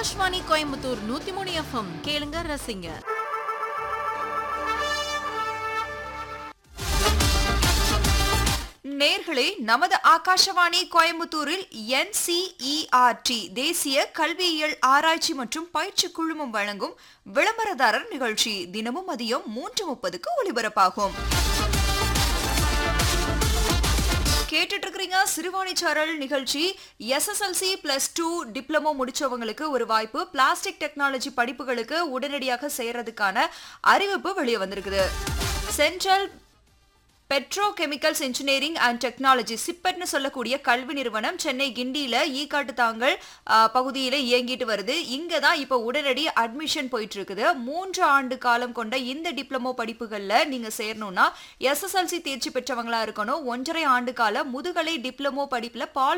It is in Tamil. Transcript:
ஆகாஷ்வாணி கோயம்புத்தூர் நூத்தி மூணு எஃப்எம் கேளுங்க ரசிங்க நேர்களே நமது ஆகாஷவாணி கோயம்புத்தூரில் என்சிஇஆர்டி தேசிய கல்வியியல் ஆராய்ச்சி மற்றும் பயிற்சி குழுமம் வழங்கும் விளம்பரதாரர் நிகழ்ச்சி தினமும் மதியம் மூன்று முப்பதுக்கு ஒளிபரப்பாகும் கேட்டுட்டு இருக்கிறீங்க சிறுவாணிச்சாரல் நிகழ்ச்சி எஸ்எஸ்எல்சி பிளஸ் டூ டிப்ளமோ முடிச்சவங்களுக்கு ஒரு வாய்ப்பு பிளாஸ்டிக் டெக்னாலஜி படிப்புகளுக்கு உடனடியாக சேர்றதுக்கான அறிவிப்பு வெளியே வந்திருக்குது central petro chemicals engineering and technology சிப்பட்னு சொல்லக்கூடிய கல்வி நிறுவனம் சென்னை கிண்டியில ஈக்காட்டு தாங்கல் பகுதியில் இயங்கிட்டு வருது இங்க தான் இப்போ உடனடி அட்மிஷன் போயிட்டு இருக்குது மூன்று ஆண்டு காலம் கொண்ட இந்த டிப்ளமோ படிப்புகள்ல நீங்க சேரணும்னா எஸ்எஸ்எல்சி தேர்ச்சி பெற்றவங்களா இருக்கணும் ஒன்றரை ஆண்டு கால முதுகலை டிப்ளமோ படிப்புல பால்